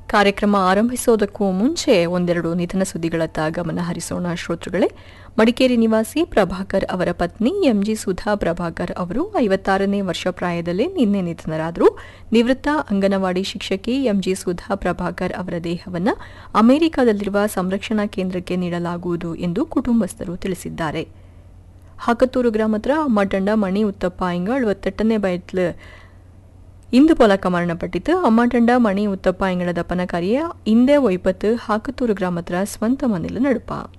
ಕಾರ್ಯಕ್ರಮ ಆರಂಭಿಸೋದಕ್ಕೂ ಮುಂಚೆ ಒಂದೆರಡು ನಿಧನ ಸುದ್ದಿಗಳತ್ತ ಗಮನ ಹರಿಸೋಣ ಶ್ರೋತೃಗಳೇ ಮಡಿಕೇರಿ ನಿವಾಸಿ ಪ್ರಭಾಕರ್ ಅವರ ಪತ್ನಿ ಎಂಜಿ ಸುಧಾ ಪ್ರಭಾಕರ್ ಅವರು ಐವತ್ತಾರನೇ ವರ್ಷ ಪ್ರಾಯದಲ್ಲೇ ನಿನ್ನೆ ನಿಧನರಾದರು ನಿವೃತ್ತ ಅಂಗನವಾಡಿ ಶಿಕ್ಷಕಿ ಎಂಜಿ ಸುಧಾ ಪ್ರಭಾಕರ್ ಅವರ ದೇಹವನ್ನು ಅಮೆರಿಕದಲ್ಲಿರುವ ಸಂರಕ್ಷಣಾ ಕೇಂದ್ರಕ್ಕೆ ನೀಡಲಾಗುವುದು ಎಂದು ಕುಟುಂಬಸ್ಥರು ತಿಳಿಸಿದ್ದಾರೆ ಹಾಕತ್ತೂರು ಗ್ರಾಮತ್ರ ಅಮ್ಮಟಂಡ ಮಣಿ ಉತ್ತಪ್ಪ ಇಂಗ ಅಳುವತ್ತೆಟ್ಟನೇ ಬಯತ್ಲು ಇಂದು ಪೊಲಕ ಮರಣಪಟ್ಟಿತು ಅಮ್ಮಟಂಡ ಮಣಿ ಉತ್ತಪ್ಪ ಇಂಗಳ ದಪ್ಪನ ಕಾರ್ಯ ಇಂದೇ ಒಯ್ಪತ್ತು ಹಾಕತ್ತೂರು ಗ್ರಾಮತ್ರ ಸ್ವಂತ ಮನೆಲು ನಡುಪ